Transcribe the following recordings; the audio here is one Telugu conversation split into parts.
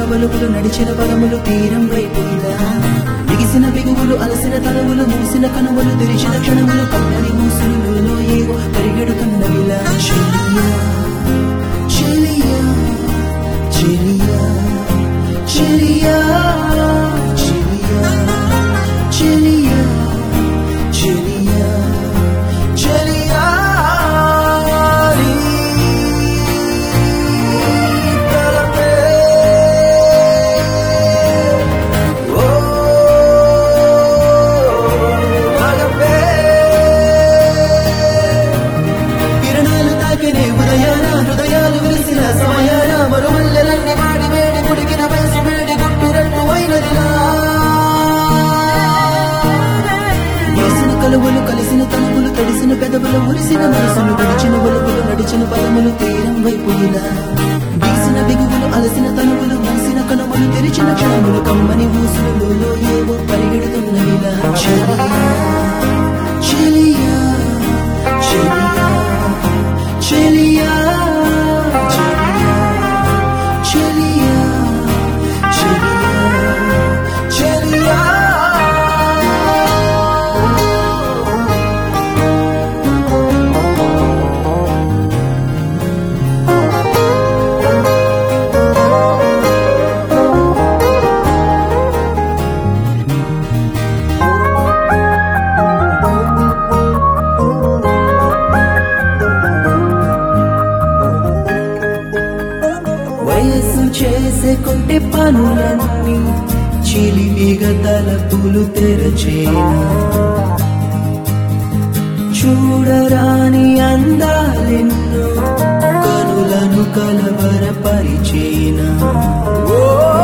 వలుపులు నడిచిన పదములు తీరం వైపులా బిగిసిన బిగువులు అలసిన తలవులు మూసిన కనుమలు తెరిచిన క్షణములు కమ్మని మూసులలో ఏవో పరిగెడుతున్నవిలా చెలియా చెలియా చెలియా చెలియా చెలియా చెలియా చెలియా చెలియా నీ తలపే ఓ మగపే కిరణాలు తాకినే ఉదయాన హృదయాలు విరిసిన సమయాన మరుమల్లెలన్నీ వాడి వేడి కుడికిన వయసు వేడి గుట్టిరట్టు అయినదిలా వేసిన కలువలు కలిసిన తనువులు తడిసిన పెదవులు మురిసిన మనసులు విడిచిన వలుపులు నడిచిన పదములు తీరం వైపు ఇలా వీసిన బిగువులు అలసిన తనువులు మూసిన కనుమలు తెరిచిన క్షణములు కమ్మని ఊసులలో ఏవో పరిగెడుతున్నవిలా చెలియా చెలియా చెలియా చెలియా చెలియా చెలియా చెలియా వయస్సు చేసే కొంటే పనులన్నీ చిలిపిగా తలపులు తెరచేనా చూడరాని అందాలెన్నో కనులను కలవరపరిచేనా ఓ,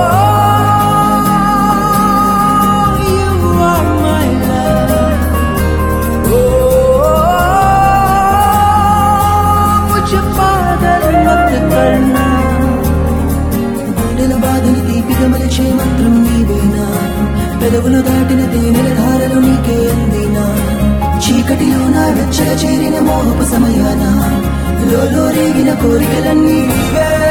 you are my love. ఓ, मुझे पागल मत करना గుండెల బాధని తీపిగా మలిచే మంత్రం నీవేనా పెదవులు దాటిన తేనెల ధారలు నీకే అందినా చీకటిలో నా వెచ్చల చేరిన మోహపు సమయాన లోలో రేగిన కోరికలన్నీ నీవే